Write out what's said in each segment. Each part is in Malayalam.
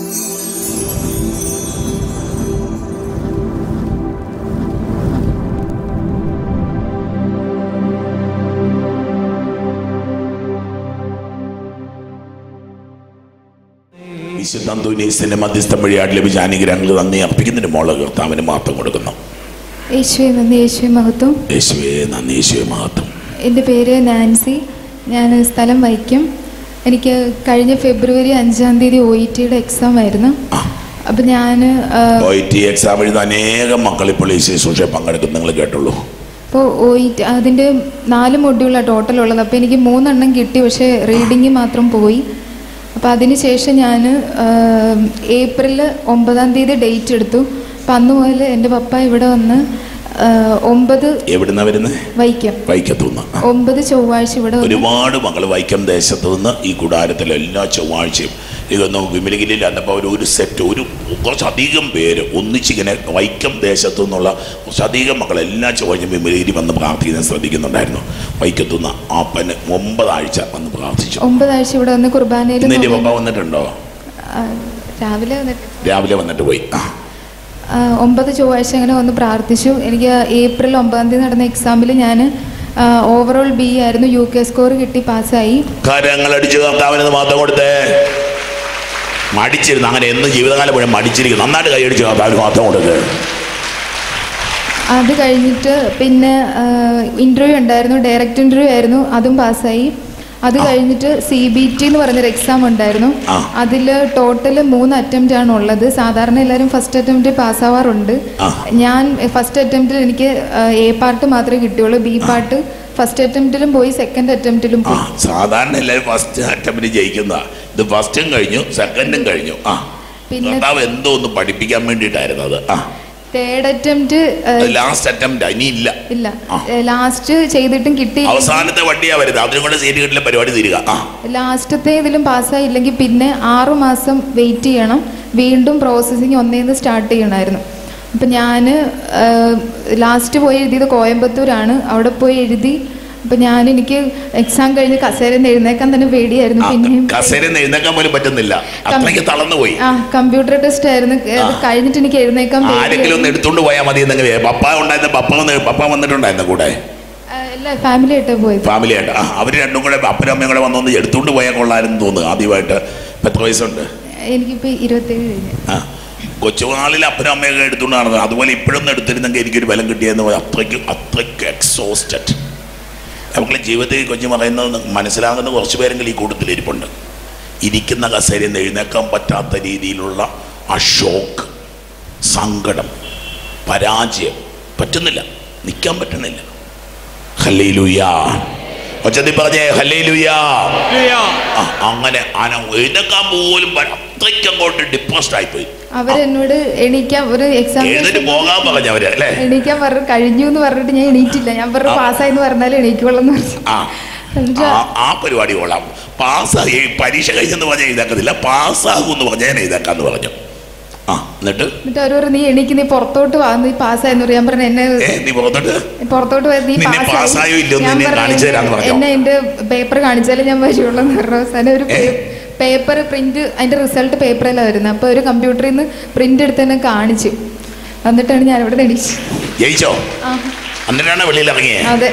വിശുദ്ധ അന്തോനീസിന്റെ മധ്യസ്ഥം വഴിയായിട്ട് ലഭിച്ച അനുഗ്രഹങ്ങൾ നന്ദി അർപ്പിക്കുന്നതിന് മോള് കർത്താവിന് മഹത്വം കൊടുക്കുന്നു യേശുവെ നന്ദി യേശുവെ മഹത്വം യേശുവേ നന്ദി യേശുവേ മഹത്വം എൻ്റെ പേര് നാൻസി ഞാൻ സ്ഥലം വൈക്കം എനിക്ക് കഴിഞ്ഞ ഫെബ്രുവരി അഞ്ചാം തീയതി ഒ ഇ ടിയുടെ എക്സാം ആയിരുന്നു ആ അപ്പം ഞാൻ ഒ ടി എക്സാം എഴുതുന്ന അനേകം മക്കൾ ഇപ്പോൾ ഈ ശുശ്രൂഷ പങ്കെടുക്കും നിങ്ങൾ കേട്ടുള്ളൂ അപ്പോൾ ഒ ഇ ടി അതിൻ്റെ നാല് മൊഡ്യൂളാണ് ടോട്ടൽ ഉള്ളത് അപ്പോൾ എനിക്ക് മൂന്നെണ്ണം കിട്ടി പക്ഷേ റീഡിങ് മാത്രം പോയി അപ്പോൾ അതിന് ശേഷം ഞാൻ ഏപ്രിൽ ഒമ്പതാം തീയതി ഡേറ്റ് എടുത്തു അപ്പം അന്ന് മുതൽ എൻ്റെ പപ്പ ഇവിടെ വന്ന് ആ, ഒമ്പത് എവിടുന്ന വരുന്നത് വൈക്കം വൈക്കത്തുനിന്ന് ആ. ഒമ്പത് ചൊവ്വാഴ്ച ഇവിടെ വന്ന് ഒരുപാട് മക്കൾ വൈക്കം ദേശത്ത് നിന്ന് ഈ കൂടാരത്തിൽ എല്ലാ ചൊവ്വാഴ്ചയും ഇതൊന്ന് വിമലഗിരിയിൽ വന്നപ്പോൾ അവർ ഒരു സെറ്റ് ഒരു കുറച്ചധികം പേര് ഒന്നിച്ചിങ്ങനെ വൈക്കം ദേശത്തു നിന്നുള്ള കുറച്ചധികം മക്കൾ എല്ലാ ചൊവ്വാഴ്ചയും വിമലഗിരി വന്ന് പ്രാർത്ഥിക്കുന്നത് ശ്രദ്ധിക്കുന്നുണ്ടായിരുന്നു വൈക്കത്തുനിന്ന് ആപ്പന് ഒമ്പതാഴ്ച വന്ന് പ്രാർത്ഥിച്ചു ഒമ്പതാഴ്ച ഇവിടെ വന്ന് കുർബാനയിൽ ഇന്ന് എൻ്റെ പപ്പ വന്നിട്ടുണ്ടോ ആ, രാവിലെ വന്നിട്ട് രാവിലെ വന്നിട്ട് പോയി ആ ആ, ഒമ്പത് ചൊവ്വാഴ്ച അങ്ങനെ വന്ന് പ്രാർത്ഥിച്ചു എനിക്ക് ഏപ്രിൽ ഒമ്പതാം തീയതി നടന്ന എക്സാമിൽ ഞാൻ ഓവറോൾ ബി ആയിരുന്നു യു കെ സ്കോർ കിട്ടി പാസ്സായി കരങ്ങളടിച്ച് കർത്താവിന് മാത്രം കൊടുത്തേ മടിച്ചിരുന്നു അങ്ങനെ എന്ന് ജീവിതകാലം മുഴുവൻ മടിച്ചിരിക്കും നന്നായിട്ട് കൈയടിച്ച് കർത്താവിന് മാത്രം കൊടുക്കുക അത് കഴിഞ്ഞിട്ട് പിന്നെ ഇൻ്റർവ്യൂ ഉണ്ടായിരുന്നു ഡയറക്റ്റ് ഇൻ്റർവ്യൂ ആയിരുന്നു അതും പാസ്സായി അത് കഴിഞ്ഞിട്ട് സി ബി ടി എന്ന് പറഞ്ഞൊരു എക്സാം ഉണ്ടായിരുന്നു ആ. അതിൽ ടോട്ടൽ മൂന്ന് അറ്റംപ്റ്റ് ആണ് ഉള്ളത് സാധാരണ എല്ലാവരും ഫസ്റ്റ് അറ്റംപ്റ്റ് പാസ്സാവാറുണ്ട് ആ. ഞാൻ ഫസ്റ്റ് അറ്റംപ്റ്റിൽ എനിക്ക് എ പാർട്ട് മാത്രമേ കിട്ടിയുള്ളൂ ബി പാർട്ട് ഫസ്റ്റ് അറ്റംപ്റ്റിലും പോയി സെക്കൻഡ് അറ്റംപ്റ്റിലും ആ പോയി സാധാരണ എല്ലാവരും ഫസ്റ്റ് അറ്റംപ്റ്റ് ജയിക്കുന്ന ഇത് ഫസ്റ്റും കഴിഞ്ഞു സെക്കൻഡും കഴിഞ്ഞു ആ പിന്നെ- കർത്താവ് എന്തോ ഒന്ന് പഠിപ്പിക്കാൻ വേണ്ടിയിട്ടായിരുന്നു അത് ആ തേർഡ് അറ്റംപ്റ്റ് ലാസ്റ്റ് അറ്റംപ്റ്റ് ഇനി ഇല്ല ഇല്ല ആ. ലാസ്റ്റ് ചെയ്തിട്ടും കിട്ടി അവസാനത്തെ വണ്ടിയാ വരുന്നത് അതിനും കൂടെ സീറ്റ് കിട്ടില്ല പരിപാടി തീരുക ആ ലാസ്റ്റത്തെ ഇതിലും പാസ്സായില്ലെങ്കിൽ പിന്നെ ആറു മാസം വെയിറ്റ് ചെയ്യണം വീണ്ടും പ്രോസസ്സിങ് ഒന്നേന്ന് സ്റ്റാർട്ട് ചെയ്യണമായിരുന്നു അപ്പം ഞാൻ ലാസ്റ്റ് പോയി എഴുതിയത് കോയമ്പത്തൂരാണ് അവിടെ പോയി എഴുതി അപ്പം ഞാൻ എനിക്ക് എക്സാം കഴിഞ്ഞ് കസേരയിൽ നിന്ന് എഴുന്നേക്കാൻ തന്നെ പേടിയായിരുന്നു ആ, പിന്നെയും കസേരയിൽ നിന്ന് എഴുന്നേക്കാൻ പോലും പറ്റുന്നില്ല അത്രയ്ക്ക് തളർന്നു പോയി ആ കമ്പ്യൂട്ടർ ടെസ്റ്റ് ആയിരുന്നു അത് കഴിഞ്ഞിട്ട് എനിക്ക് എഴുന്നേക്കാൻ ആരെങ്കിലും ഒന്ന് പേടിയായിരുന്നു. എടുത്തോണ്ട് പോയാൽ മതി എന്നെങ്കിൽ പപ്പ ഉണ്ടായിരുന്ന പപ്പ വന്ന് പപ്പ വന്നിട്ടുണ്ടായിരുന്നു കൂടെ ആ, എല്ലാ ഫാമിലി ആയിട്ട് പോയത് ഫാമിലി ആയിട്ട് ആ അവർ രണ്ടും കൂടെ അപ്പനും അമ്മയും കൂടെ വന്നൊന്ന് എടുത്തോണ്ട് പോയാൽ കൊള്ളായിരുന്നു തോന്നുന്നു ആദ്യമായിട്ട് ഇപ്പം എത്ര വയസ്സുണ്ട് എനിക്കിപ്പോൾ ഇരുപത്തേഴ് കഴിഞ്ഞു ആ കൊച്ചുനാളിൽ അപ്പനും അമ്മയൊക്കെ എടുത്തുകൊണ്ട് നടന്നത് അതുപോലെ ഇപ്പോഴൊന്നും എടുത്തിരുന്നെങ്കിൽ എനിക്കൊരു ബലം കിട്ടിയെന്ന് പറഞ്ഞാൽ അത്രയ്ക്ക് അത്രയ്ക്ക് എക്സോസ്റ്റഡ് നമുക്ക് ജീവിതത്തിൽ കൊച്ചു പറയുന്നത് മനസ്സിലാകുന്ന കുറച്ച് പേരെങ്കിലും ഈ കൂട്ടത്തിൽ ഇരിപ്പുണ്ട് ഇരിക്കുന്ന കസേരയിൽ നിന്ന് എഴുന്നേക്കാൻ പറ്റാത്ത രീതിയിലുള്ള ആ ഷോക്ക് സങ്കടം പരാജയം പറ്റുന്നില്ല നിൽക്കാൻ പറ്റണില്ല ഹല്ലേ ലുയാ ഒച്ചത്തി പറഞ്ഞേ ഹല്ലേ ലുയാ ആ, അങ്ങനെ അന എഴുന്നേക്കാൻ പോലും പ- അത്രയ്ക്ക് അങ്ങോട്ട് ഡിപ്രസ്ഡ് ആയിപ്പോയി അവരെന്നോട് എണീക്കാൻ ഒരു എക്സാം എഴുന്നേറ്റ് പോകാൻ പറഞ്ഞവര് അല്ലേ എണീക്കാൻ പറഞ്ഞു കഴിഞ്ഞു എന്ന് പറഞ്ഞിട്ട് ഞാൻ എണീറ്റില്ല ഞാൻ പറഞ്ഞു പാസ്സായി എന്ന് പറഞ്ഞാൽ എണീക്കുള്ളൂ എന്ന് പറഞ്ഞു ആ എന്നിട്ട് ആ ആ പരിപാടി കൊള്ളാം പാസ്സായി പരീക്ഷ കഴിഞ്ഞെന്ന് പറഞ്ഞാൽ എഴുതാക്കത്തില്ല പാസ്സാകും എന്ന് പറഞ്ഞാൽ ഞാൻ എഴുതാക്കാന്ന് പറഞ്ഞു ആ എന്നിട്ട് എന്നിട്ട് അവർ പറഞ്ഞു നീ എണീക്ക് നീ പുറത്തോട്ട് വാ നീ പാസ്സായെന്ന് പറഞ്ഞു ഞാൻ പറഞ്ഞു എന്നെ ഏ നീ പുറത്തോട്ട് പുറത്തോട്ട് പോയി നീ നിന്നെ പാസ്സായോ ഇല്ലയോ എന്ന് ഞാൻ നിന്നെ പറഞ്ഞു, കാണിച്ചു തരാന്ന് പറഞ്ഞോ? എന്നെ എന്റെ പേപ്പർ കാണിച്ചാലേ ഞാൻ വരുള്ളൂ എന്ന് പറഞ്ഞു അവസാനം ഒരു ഏ? പേപ്പർ പ്രിന്റ് അതിന്റെ റിസൾട്ട് പേപ്പറിലാണ് വരുന്നത് അപ്പോൾ ഒരു കമ്പ്യൂട്ടറിൽ നിന്ന് പ്രിന്റ് എടുത്ത് തന്നെ കാണിച്ചു എന്നിട്ടാണ് ഞാൻ ഇവിടെ എണീച്ചത് ജയിച്ചോ ആ എന്നിട്ടാണ് വെളിയിൽ ഇറങ്ങിയേ അതെ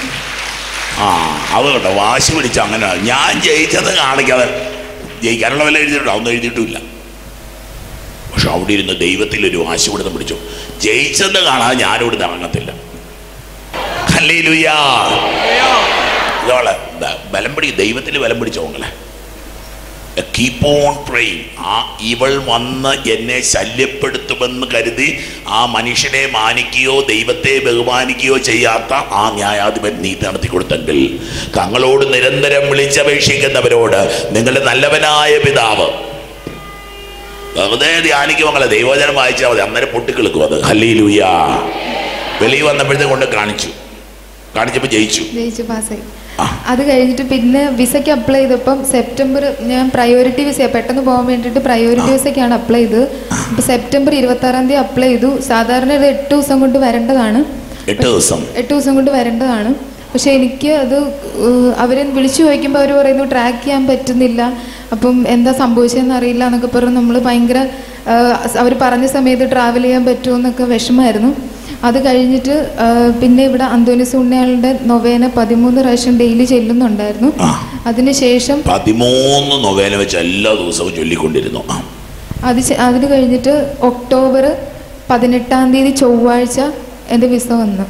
ആ അത് കേട്ടോ വാശി പിടിച്ച അങ്ങനെ ഞാൻ ജയിച്ചത് കാണിക്കാതെ ജയിക്കാനുള്ള വില എഴുതിയിട്ടുണ്ടോ അതൊന്നും എഴുതിയിട്ടുമില്ല പക്ഷെ അവിടെ ഇരുന്ന് ദൈവത്തിൽ ഒരു വാശി കൊടുത്ത് പിടിച്ചു ജയിച്ചെന്ന് കാണാതെ ഞാനിവിടെ ഇറങ്ങത്തില്ല ഹല്ലേലൂയാ. ഇതോളെ ബ- ബലം പിടി ദൈവത്തിൽ ബലം പിടിച്ചോങ്ങളെ കീപ്പ് ഓൺ പ്രേയും ആ ഇവൾ വന്ന് എന്നെ ശല്യപ്പെടുത്തുമെന്ന് കരുതി ആ മനുഷ്യനെ മാനിക്കുകയോ ദൈവത്തെ ബഹുമാനിക്കുകയോ ചെയ്യാത്ത ആ ന്യായാധിപൻ നീതി നടത്തി കൊടുത്തെങ്കിൽ തങ്ങളോട് നിരന്തരം വിളിച്ചപേക്ഷിക്കുന്നവരോട് നിങ്ങളുടെ നല്ലവനായ പിതാവ് വെറുതെ ധ്യാനിക്കും മകളെ ദൈവവചനം വായിച്ചാൽ മതി അന്നേരം പൊട്ടിക്കിളിക്കും അത് ഹല്ലീലൂയാ വെളിയിൽ വന്നപ്പോഴത്തെ കൊണ്ട് കാണിച്ചു കാണിച്ചപ്പോൾ ജയിച്ചു ജയിച്ചു പാസ്സായി ആ. അത് കഴിഞ്ഞിട്ട് പിന്നെ വിസയ്ക്ക് അപ്ലൈ ചെയ്തപ്പം സെപ്റ്റംബർ ഞാൻ പ്രയോറിറ്റി വിസ പെട്ടെന്ന് പോകാൻ വേണ്ടിയിട്ട് പ്രയോറിറ്റി വിസയ്ക്കാണ് അപ്ലൈ ചെയ്തത് അപ്പോൾ സെപ്റ്റംബർ ഇരുപത്തി ആറാം തീയതി അപ്ലൈ ചെയ്തു സാധാരണ ഇത് എട്ട് ദിവസം കൊണ്ട് വരേണ്ടതാണ് എട്ട് ദിവസം എട്ട് ദിവസം കൊണ്ട് വരേണ്ടതാണ് പക്ഷെ എനിക്ക് അത് ഏഹ്, അവരെ വിളിച്ചു ചോദിക്കുമ്പോൾ അവർ പറയുന്നു ട്രാക്ക് ചെയ്യാൻ പറ്റുന്നില്ല അപ്പം എന്താ സംഭവിച്ചതെന്ന് അറിയില്ല എന്നൊക്കെ പറഞ്ഞ് നമ്മൾ ഭയങ്കര അവർ പറഞ്ഞ സമയത്ത് ട്രാവൽ ചെയ്യാൻ പറ്റുമോ എന്നൊക്കെ വിഷമമായിരുന്നു അത് കഴിഞ്ഞിട്ട് ആ, പിന്നെ ഇവിടെ അന്തോനിസ് ഉണ്ണിയാളുടെ നൊവേന പതിമൂന്ന് പ്രാവശ്യം ഡെയിലി ചെല്ലുന്നുണ്ടായിരുന്നു ആ. അതിനുശേഷം പതിമൂന്ന് നൊവേന വെച്ച് എല്ലാ ദിവസവും ചൊല്ലിക്കൊണ്ടിരുന്നു ആ അത് ചെ- അതിന് കഴിഞ്ഞിട്ട് ഒക്ടോബർ പതിനെട്ടാം തീയതി ചൊവ്വാഴ്ച എൻ്റെ വിസ വന്നു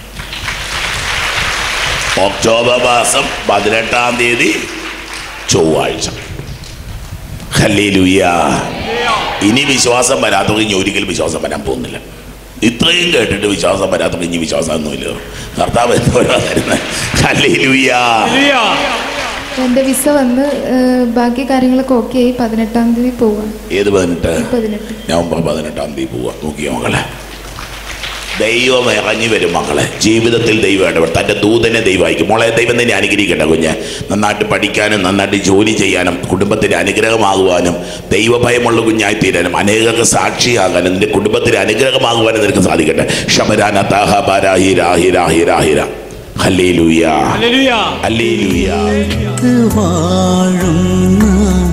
ഒക്ടോബർ മാസം പതിനെട്ടാം തീയതി ചൊവ്വാഴ്ച ഹല്ലേലൂയ ഇനി വിശ്വാസം വരാത്തവർക്ക് ഇനി ഒരിക്കലും വിശ്വാസം വരാൻ പോകുന്നില്ല ഇത്രയും കേട്ടിട്ട് വിശ്വാസം വരാത്തവർക്ക് ഇനി വിശ്വാസമൊന്നുമില്ല കർത്താവ് എന്തോരാ തരുന്നത് ഹല്ലേലൂയ എൻ്റെ വിസ വന്ന് ആ, ബാക്കി കാര്യങ്ങളൊക്കെ ഓക്കെ ആയി പതിനെട്ടാം തീയതി പോവാം ഏത് പതിനെട്ട് ഈ പതിനെട്ട് നവംബർ പതിനെട്ടാം തീയതി പോവാ നോക്കിയോ മകളെ ദൈവം ഇറങ്ങി വരും മകളെ ജീവിതത്തിൽ ദൈവം ഇടപെടും തൻ്റെ ദൂതനെ ദൈവമായിരിക്കും മോളെ ദൈവം തന്നെ അനുഗ്രഹിക്കട്ടെ കുഞ്ഞ് നന്നായിട്ട് പഠിക്കാനും നന്നായിട്ട് ജോലി ചെയ്യാനും കുടുംബത്തിന് അനുഗ്രഹമാകുവാനും ദൈവഭയമുള്ള കുഞ്ഞായി തീരാനും അനേകർക്ക് സാക്ഷിയാകാനും നിന്റെ കുടുംബത്തിന് അനുഗ്രഹമാകുവാനും നിനക്ക് സാധിക്കട്ടെ ഷമരാന താഹ ബാരാഹിര ഹിര ഹിര ഹിര ഹല്ലേലൂയ ഹല്ലേലൂയ വാഴുന്ന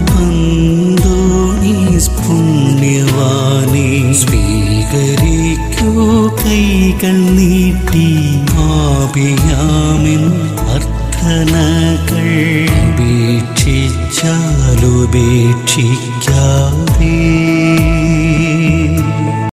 അന്തോണീസ് പുണ്യവാനെ സ്വീകരിക്കൂ കൈകൾ നീട്ടി ആപിയാമിൻ അർത്ഥനകൾ ഉപേക്ഷിച്ചാലുപേക്ഷിക്കാ